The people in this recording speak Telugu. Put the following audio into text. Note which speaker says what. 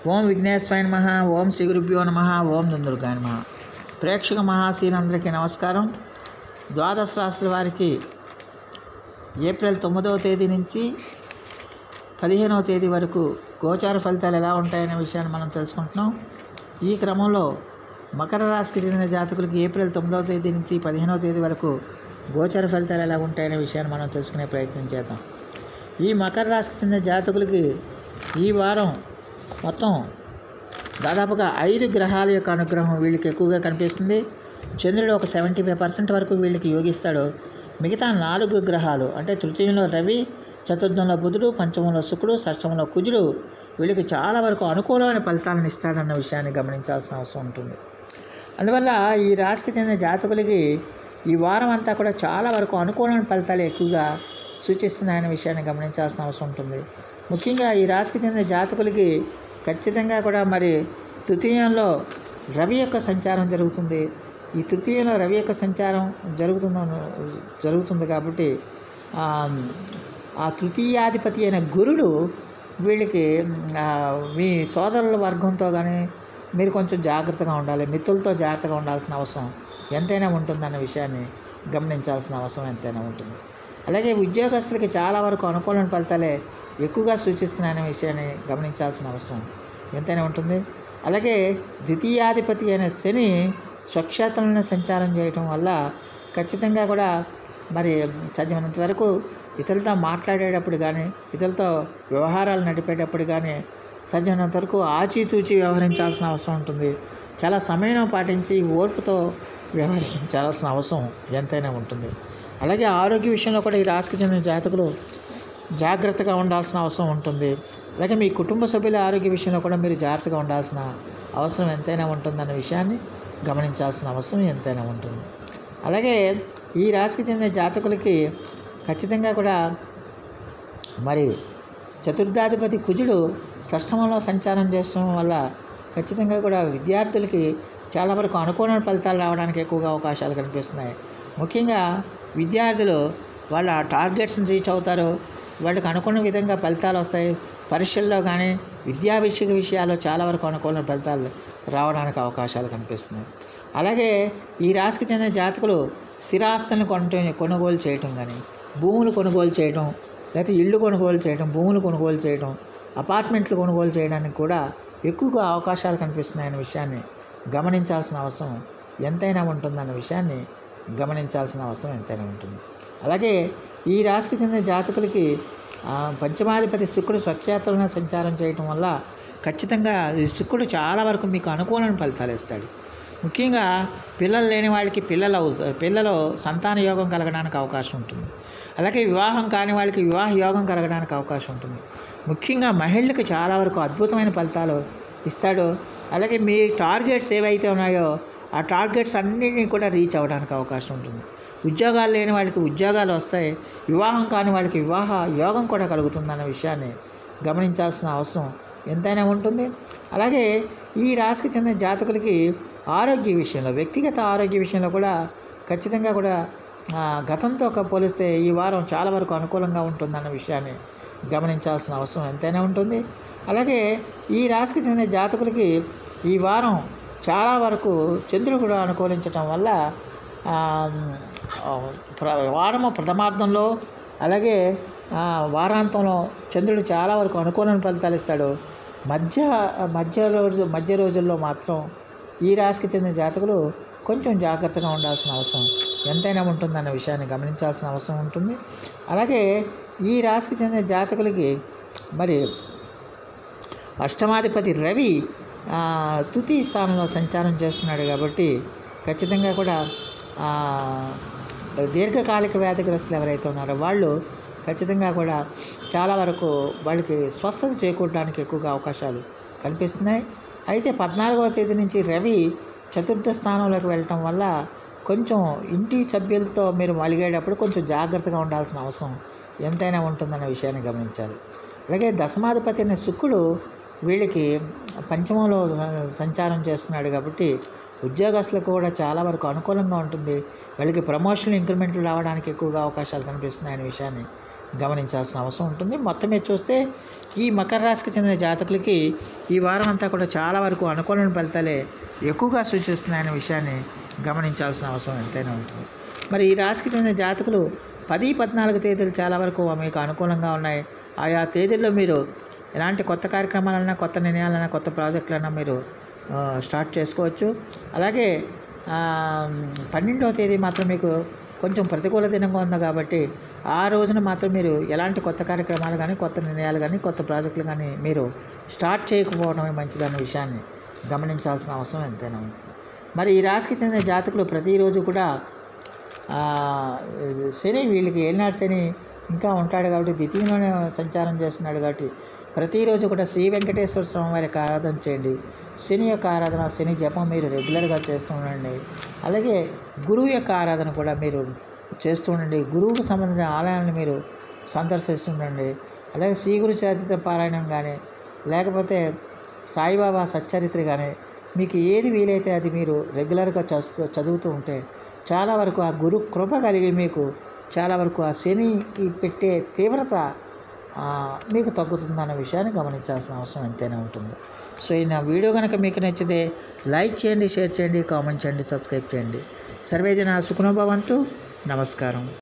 Speaker 1: ఓం విఘ్నేశ్వరాయ నమ ఓం శ్రీ గురుభ్యో నమ ఓం దుందుర్గాయ నమ ప్రేక్షక మహాశీలందరికీ నమస్కారం ద్వాదశ రాశుల వారికి ఏప్రిల్ తొమ్మిదవ తేదీ నుంచి పదిహేనవ తేదీ వరకు గోచార ఫలితాలు ఎలా ఉంటాయనే విషయాన్ని మనం తెలుసుకుంటున్నాం ఈ క్రమంలో మకర రాశికి చెందిన జాతకులకి ఏప్రిల్ తొమ్మిదవ తేదీ నుంచి పదిహేనవ తేదీ వరకు గోచార ఫలితాలు ఎలా ఉంటాయనే విషయాన్ని మనం తెలుసుకునే ప్రయత్నం చేద్దాం ఈ మకర రాశికి చెందిన జాతకులకి ఈ వారం మొత్తం దాదాపుగా ఐదు గ్రహాల యొక్క అనుగ్రహం వీళ్ళకి ఎక్కువగా కనిపిస్తుంది చంద్రుడు ఒక సెవెంటీ ఫైవ్ పర్సెంట్ వరకు వీళ్ళకి యోగిస్తాడు మిగతా నాలుగు గ్రహాలు అంటే తృతీయంలో రవి చతుర్థంలో బుధుడు పంచమంలో శుక్రుడు షష్టంలో కుజుడు వీళ్ళకి చాలా వరకు అనుకూలమైన ఫలితాలను ఇస్తాడన్న విషయాన్ని గమనించాల్సిన అవసరం ఉంటుంది అందువల్ల ఈ రాశికి చెందిన జాతకులకి ఈ వారం అంతా కూడా చాలా వరకు అనుకూలమైన ఫలితాలు ఎక్కువగా సూచిస్తున్నాయనే విషయాన్ని గమనించాల్సిన అవసరం ఉంటుంది ముఖ్యంగా ఈ రాశికి చెందిన జాతకులకి ఖచ్చితంగా కూడా మరి తృతీయంలో రవి యొక్క సంచారం జరుగుతుంది ఈ తృతీయంలో రవి యొక్క సంచారం జరుగుతుంద జరుగుతుంది కాబట్టి ఆ, ఆ తృతీయాధిపతి అయిన గురుడు వీళ్ళకి ఆ, మీ సోదరుల వర్గంతో కానీ మీరు కొంచెం జాగ్రత్తగా ఉండాలి మిత్రులతో జాగ్రత్తగా ఉండాల్సిన అవసరం ఎంతైనా ఉంటుందన్న విషయాన్ని గమనించాల్సిన అవసరం ఎంతైనా ఉంటుంది అలాగే ఉద్యోగస్తులకి చాలా వరకు అనుకూలమైన ఫలితాలే ఎక్కువగా సూచిస్తున్నాయనే విషయాన్ని గమనించాల్సిన అవసరం ఎంతైనా ఉంటుంది అలాగే ద్వితీయాధిపతి అయిన శని స్వక్షేత్రంలో సంచారం చేయటం వల్ల ఖచ్చితంగా కూడా మరి సాధ్యమైనంత వరకు ఇతరులతో మాట్లాడేటప్పుడు కానీ ఇతరులతో వ్యవహారాలు నడిపేటప్పుడు కానీ సాధ్యమైనంత వరకు ఆచితూచి వ్యవహరించాల్సిన అవసరం ఉంటుంది చాలా సమయం పాటించి ఓర్పుతో వ్యవహరించాల్సిన అవసరం ఎంతైనా ఉంటుంది అలాగే ఆరోగ్య విషయంలో కూడా ఈ రాశికి చెందిన జాతకులు జాగ్రత్తగా ఉండాల్సిన అవసరం ఉంటుంది అలాగే మీ కుటుంబ సభ్యుల ఆరోగ్య విషయంలో కూడా మీరు జాగ్రత్తగా ఉండాల్సిన అవసరం ఎంతైనా ఉంటుందన్న విషయాన్ని గమనించాల్సిన అవసరం ఎంతైనా ఉంటుంది అలాగే ఈ రాశికి చెందిన జాతకులకి ఖచ్చితంగా కూడా మరి చతుర్థాధిపతి కుజుడు షష్టమంలో సంచారం చేయడం వల్ల ఖచ్చితంగా కూడా విద్యార్థులకి చాలా వరకు అనుకూలమైన ఫలితాలు రావడానికి ఎక్కువగా అవకాశాలు కనిపిస్తున్నాయి ముఖ్యంగా విద్యార్థులు వాళ్ళ టార్గెట్స్ని రీచ్ అవుతారు వాళ్ళకి అనుకున్న విధంగా ఫలితాలు వస్తాయి పరీక్షల్లో కానీ విద్యా విషయ విషయాల్లో చాలా వరకు అనుకూలమైన ఫలితాలు రావడానికి అవకాశాలు కనిపిస్తున్నాయి అలాగే ఈ రాశికి చెందిన జాతకులు స్థిరాస్తులను కొనటం కొనుగోలు చేయటం కానీ భూములు కొనుగోలు చేయటం లేకపోతే ఇళ్ళు కొనుగోలు చేయటం భూములు కొనుగోలు చేయటం అపార్ట్మెంట్లు కొనుగోలు చేయడానికి కూడా ఎక్కువగా అవకాశాలు కనిపిస్తున్నాయనే విషయాన్ని గమనించాల్సిన అవసరం ఎంతైనా ఉంటుందన్న విషయాన్ని గమనించాల్సిన అవసరం ఎంతైనా ఉంటుంది అలాగే ఈ రాశికి చెందిన జాతకులకి ఆ, పంచమాధిపతి శుక్రుడు స్వక్షేత్రంలో సంచారం చేయటం వల్ల ఖచ్చితంగా ఈ శుక్రుడు చాలా వరకు మీకు అనుకూలమైన ఫలితాలు ఇస్తాడు ముఖ్యంగా పిల్లలు లేని వాళ్ళకి పిల్లలు అవుతారు పిల్లలు సంతాన యోగం కలగడానికి అవకాశం ఉంటుంది అలాగే వివాహం కాని వాళ్ళకి వివాహ యోగం కలగడానికి అవకాశం ఉంటుంది ముఖ్యంగా మహిళలకు చాలా వరకు అద్భుతమైన ఫలితాలు ఇస్తాడు అలాగే మీ టార్గెట్స్ ఏవైతే ఉన్నాయో ఆ టార్గెట్స్ అన్నిటినీ కూడా రీచ్ అవ్వడానికి అవకాశం ఉంటుంది ఉద్యోగాలు లేని వాళ్ళకి ఉద్యోగాలు వస్తాయి వివాహం కాని వాళ్ళకి వివాహ యోగం కూడా కలుగుతుందన్న విషయాన్ని గమనించాల్సిన అవసరం ఎంతైనా ఉంటుంది అలాగే ఈ రాశికి చెందిన జాతకులకి ఆరోగ్య విషయంలో వ్యక్తిగత ఆరోగ్య విషయంలో కూడా ఖచ్చితంగా కూడా ఆ, గతంతో ఒక పోలిస్తే ఈ వారం చాలా వరకు అనుకూలంగా ఉంటుందన్న విషయాన్ని గమనించాల్సిన అవసరం ఎంతైనా ఉంటుంది అలాగే ఈ రాశికి చెందిన జాతకులకి ఈ వారం చాలా వరకు చంద్రుడు కూడా అనుకూలించటం వల్ల ఆ, ఆ, ప్ర- వారము ప్రథమార్థంలో అలాగే ఆ, వారాంతంలో చంద్రుడు చాలా వరకు అనుకూలమైన ఫలితాలు ఇస్తాడు మధ్య మధ్య రోజు మధ్య రోజుల్లో మాత్రం ఈ రాశికి చెందిన జాతకులు కొంచెం జాగ్రత్తగా ఉండాల్సిన అవసరం ఎంతైనా ఉంటుందన్న విషయాన్ని గమనించాల్సిన అవసరం ఉంటుంది అలాగే ఈ రాశికి చెందిన జాతకులకి మరి అష్టమాధిపతి రవి ఆ, తృతీయ స్థానంలో సంచారం చేస్తున్నాడు కాబట్టి ఖచ్చితంగా కూడా ఆ, దీర్ఘకాలిక వ్యాధిగ్రస్తులు ఎవరైతే ఉన్నారో వాళ్ళు ఖచ్చితంగా కూడా చాలా వరకు వాళ్ళకి స్వస్థత చేకూరడానికి ఎక్కువగా అవకాశాలు కనిపిస్తున్నాయి అయితే పద్నాలుగవ తేదీ నుంచి రవి చతుర్థ స్థానంలోకి వెళ్ళటం వల్ల కొంచెం ఇంటి సభ్యులతో మీరు మలిగేటప్పుడు కొంచెం జాగ్రత్తగా ఉండాల్సిన అవసరం ఎంతైనా ఉంటుందన్న విషయాన్ని గమనించాలి అలాగే దశమాధిపతి అయిన శుక్రుడు వీళ్ళకి పంచమంలో సంచారం చేస్తున్నాడు కాబట్టి ఉద్యోగస్తులకు కూడా చాలా వరకు అనుకూలంగా ఉంటుంది వీళ్ళకి ప్రమోషన్ ఇంక్రిమెంట్లు రావడానికి ఎక్కువగా అవకాశాలు కనిపిస్తున్నాయనే విషయాన్ని గమనించాల్సిన అవసరం ఉంటుంది మొత్తం మీద చూస్తే ఈ మకర రాశికి చెందిన జాతకులకి ఈ వారం అంతా కూడా చాలా వరకు అనుకూలమైన ఫలితాలే ఎక్కువగా సూచిస్తున్నాయనే విషయాన్ని గమనించాల్సిన అవసరం ఎంతైనా ఉంటుంది మరి ఈ రాశికి చెందిన జాతకులు పది పద్నాలుగు తేదీలు చాలా వరకు మీకు అనుకూలంగా ఉన్నాయి ఆయా తేదీల్లో మీరు ఎలాంటి కొత్త కార్యక్రమాలైనా కొత్త నిర్ణయాలైనా కొత్త ప్రాజెక్టులైనా మీరు ఆ, స్టార్ట్ చేసుకోవచ్చు అలాగే ఆ, పన్నెండవ తేదీ మాత్రం మీకు కొంచెం ప్రతికూల దినంగా ఉంది కాబట్టి ఆ రోజున మాత్రం మీరు ఎలాంటి కొత్త కార్యక్రమాలు కానీ కొత్త నిర్ణయాలు కానీ కొత్త ప్రాజెక్టులు కానీ మీరు స్టార్ట్ చేయకపోవడమే మంచిదన్న విషయాన్ని గమనించాల్సిన అవసరం ఎంతైనా ఉంది మరి ఈ రాశికి చెందిన జాతకులు ప్రతిరోజు కూడా ఆ, శని వీళ్ళకి ఏలినాడు శని ఇంకా ఉంటాడు కాబట్టి ద్వితీయంలోనే సంచారం చేస్తున్నాడు కాబట్టి ప్రతిరోజు కూడా శ్రీ వెంకటేశ్వర స్వామి వారికి ఆరాధన చేయండి శని యొక్క ఆరాధన శని జపం మీరు రెగ్యులర్గా చేస్తూ ఉండండి అలాగే గురువు యొక్క ఆరాధన కూడా మీరు చేస్తూ ఉండండి గురువుకు సంబంధించిన ఆలయాలను మీరు సందర్శిస్తుండండి అలాగే శ్రీ గురు చరిత్ర పారాయణం కానీ లేకపోతే సాయిబాబా సచ్చరిత్ర కానీ మీకు ఏది వీలైతే అది మీరు రెగ్యులర్గా చదువుతూ చదువుతూ ఉంటే చాలా వరకు ఆ గురు కృప కలిగి మీకు చాలా వరకు ఆ శనికి పెట్టే తీవ్రత ఆ, మీకు తగ్గుతుందన్న విషయాన్ని గమనించాల్సిన అవసరం ఎంతైనా ఉంటుంది సో ఈ నా వీడియో కనుక మీకు నచ్చితే లైక్ చేయండి షేర్ చేయండి కామెంట్ చేయండి సబ్స్క్రైబ్ చేయండి సర్వేజన సుఖనోభవంతు నమస్కారం